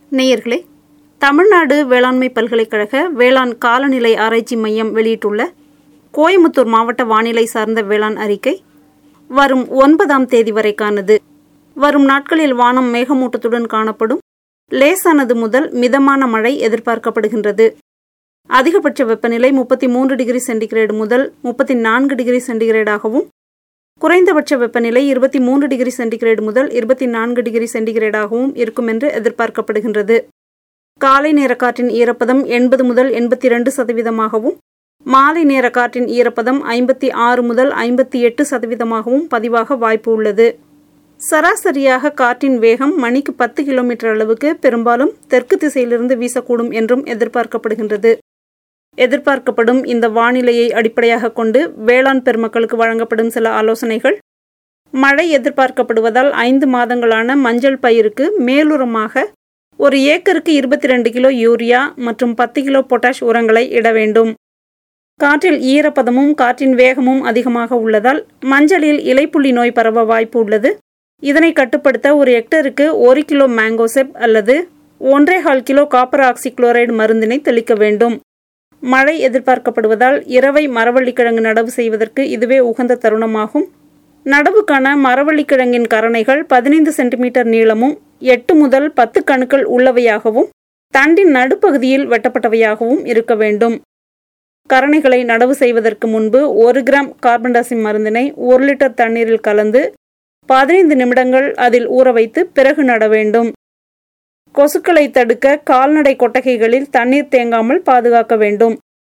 நேயர்களே தமிழ்நாடு வேளாண்மை பல்கலைக்கழக வேளாண் காலநிலை ஆராய்ச்சி மையம் வெளியிட்டுள்ள கோயமுத்தூர் மாவட்ட வானிலை சார்ந்த வேளாண் அறிக்கை வரும் ஒன்பதாம் தேதி வரைக்கானது வரும் நாட்களில் வானம் மேகமூட்டத்துடன் காணப்படும் லேசானது முதல் மிதமான மழை எதிர்பார்க்கப்படுகின்றது அதிகபட்ச வெப்பநிலை முப்பத்தி மூன்று டிகிரி சென்டிகிரேடு முதல் முப்பத்தி நான்கு டிகிரி சென்டிகிரேடாகவும் குறைந்தபட்ச வெப்பநிலை இருபத்தி மூன்று டிகிரி சென்டிகிரேடு முதல் இருபத்தி நான்கு டிகிரி சென்டிகிரேடாகவும் இருக்கும் என்று எதிர்பார்க்கப்படுகின்றது காலை நேர காற்றின் ஈரப்பதம் எண்பது முதல் எண்பத்தி இரண்டு சதவீதமாகவும் மாலை நேர காற்றின் ஈரப்பதம் ஐம்பத்தி ஆறு முதல் ஐம்பத்தி எட்டு சதவீதமாகவும் பதிவாக வாய்ப்பு உள்ளது சராசரியாக காற்றின் வேகம் மணிக்கு பத்து கிலோமீட்டர் அளவுக்கு பெரும்பாலும் தெற்கு திசையிலிருந்து வீசக்கூடும் என்றும் எதிர்பார்க்கப்படுகின்றது எதிர்பார்க்கப்படும் இந்த வானிலையை அடிப்படையாக கொண்டு வேளாண் பெருமக்களுக்கு வழங்கப்படும் சில ஆலோசனைகள் மழை எதிர்பார்க்கப்படுவதால் ஐந்து மாதங்களான மஞ்சள் பயிருக்கு மேலுரமாக ஒரு ஏக்கருக்கு இருபத்தி ரெண்டு கிலோ யூரியா மற்றும் பத்து கிலோ பொட்டாஷ் உரங்களை இட வேண்டும் காற்றில் ஈரப்பதமும் காற்றின் வேகமும் அதிகமாக உள்ளதால் மஞ்சளில் இலைப்புள்ளி நோய் பரவ வாய்ப்பு உள்ளது இதனை கட்டுப்படுத்த ஒரு ஹெக்டருக்கு ஒரு கிலோ மேங்கோசெப் அல்லது ஒன்றே கால் கிலோ காப்பர் ஆக்சிக்ளோரைடு மருந்தினை தெளிக்க வேண்டும் மழை எதிர்பார்க்கப்படுவதால் இரவை மரவள்ளிக்கிழங்கு நடவு செய்வதற்கு இதுவே உகந்த தருணமாகும் நடவுக்கான மரவள்ளிக்கிழங்கின் கரணைகள் பதினைந்து சென்டிமீட்டர் நீளமும் எட்டு முதல் பத்து கணுக்கள் உள்ளவையாகவும் தண்டின் நடுப்பகுதியில் வெட்டப்பட்டவையாகவும் இருக்க வேண்டும் கரணைகளை நடவு செய்வதற்கு முன்பு ஒரு கிராம் கார்பன் டை மருந்தினை ஒரு லிட்டர் தண்ணீரில் கலந்து பதினைந்து நிமிடங்கள் அதில் ஊற வைத்து பிறகு நட வேண்டும் கொசுக்களை தடுக்க கால்நடை கொட்டகைகளில் தண்ணீர் தேங்காமல் பாதுகாக்க வேண்டும்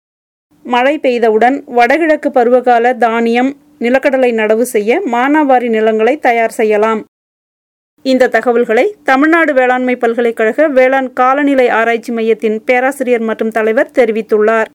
மழை பெய்தவுடன் வடகிழக்கு பருவகால தானியம் நிலக்கடலை நடவு செய்ய மானாவாரி நிலங்களை தயார் செய்யலாம் இந்த தகவல்களை தமிழ்நாடு வேளாண்மை பல்கலைக்கழக வேளாண் காலநிலை ஆராய்ச்சி மையத்தின் பேராசிரியர் மற்றும் தலைவர் தெரிவித்துள்ளார்